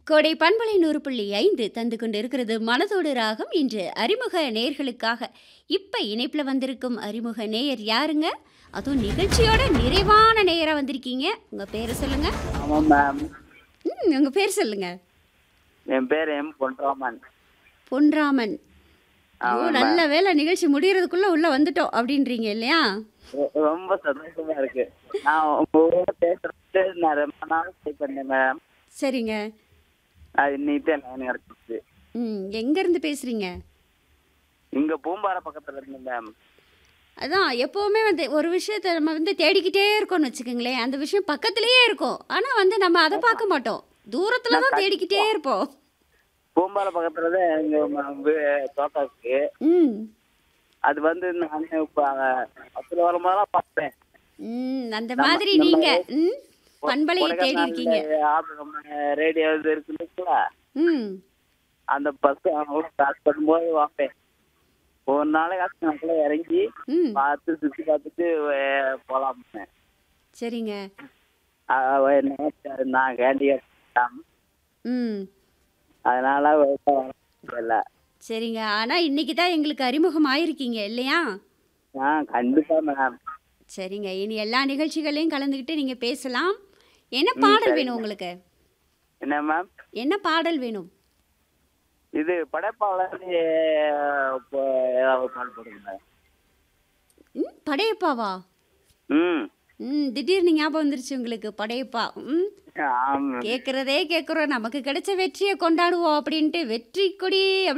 கோடை பண்பலை நூறு புள்ளி ஐந்து தந்து கொண்டிருக்கிறது மனதோடு ராகம் இன்று அறிமுக நேயர்களுக்காக இப்ப இணைப்புல வந்திருக்கும் அறிமுக நேயர் யாருங்க அதுவும் நிகழ்ச்சியோட நிறைவான நேயரா வந்திருக்கீங்க உங்க பேரை சொல்லுங்க ஆமாம் மேம் ம், உங்க பேர் சொல்லுங்க என் பேர் எம் பொன்ராமன் பொன்ராமன் ஐயோ ஆமாம் நல்ல வேலை நிகழ்ச்சி முடியறதுக்குள்ள உள்ள வந்துட்டோம் அப்படின்றீங்க இல்லையா ரொ- ரொம்ப சந்தோஷமா இருக்கு நான் உங்களோட பேசுறது நான் ரொம்ப நாள் ட்ரை பண்ணேன் மேம் சரிங்க அது இன்னைக்கு தான் லைன் கிடைச்சிச்சு ம் எங்க இருந்து பேசுறீங்க இங்க பூம்பாறை பக்கத்துல இருந்து மேம் அதான் எப்போவுமே வந்து ஒரு விஷயத்த நம்ம வந்து தேடிக்கிட்டே இருக்கோம்னு வச்சுக்கோங்களேன் அந்த விஷயம் பக்கத்துலேயே இருக்கும் ஆனால் வந்து நம்ம அதை பார்க்க மாட்டோம் தூரத்தில் தான் தேடிக்கிட்டே இருப்போம் பூம்பாறை பக்கத்துல தான் எங்க ம- வீ- தோட்டம் இருக்கு ம் அது வந்து நான் இப்ப பத்துல வரும்போதெல்லாம் பார்த்தேன் ம் அந்த மாதிரி நீங்கள் ம் பண்பலையை தேடி இருக்கீங்க ரேடியோ இருக்கு இல்லைங்களா ம் அந்த பஸ் ஸ்டார்ட் பண்ணும்போது பார்ப்பேன் ஒரு நாளைக்கு கணக்குல இறங்கி ம் பார்த்து சுத்தி பார்த்துட்டு அஹ், போலாம் சரிங்க அஹ், என்ன நான் கேண்டிகேட் ம் அதனால இல்ல சரிங்க ஆனால் இன்னைக்கு தான் எங்களுக்கு அறிமுகம் ஆயிருக்கீங்க இல்லையா ஆ கண்டிப்பா மேம் சரிங்க இனி எல்லா நிகழ்ச்சிகளையும் கலந்துக்கிட்டு நீங்கள் பேசலாம் என்ன பாடல் வேணும் உங்களுக்கு என்ன மேம் என்ன பாடல் வேணும் இது படைப்பாளர் இப்போ ஏதாவது பால் போடுங்க ம் படையப்பாவா ம் ம் திடீர்னு ஞாபகம் வந்துருச்சு உங்களுக்கு படையப்பா ம் ஆமா கேட்குறதே கேட்குறோம் நமக்கு கிடைச்ச வெற்றியை கொண்டாடுவோம் அப்படின்ட்டு வெற்றி கொடி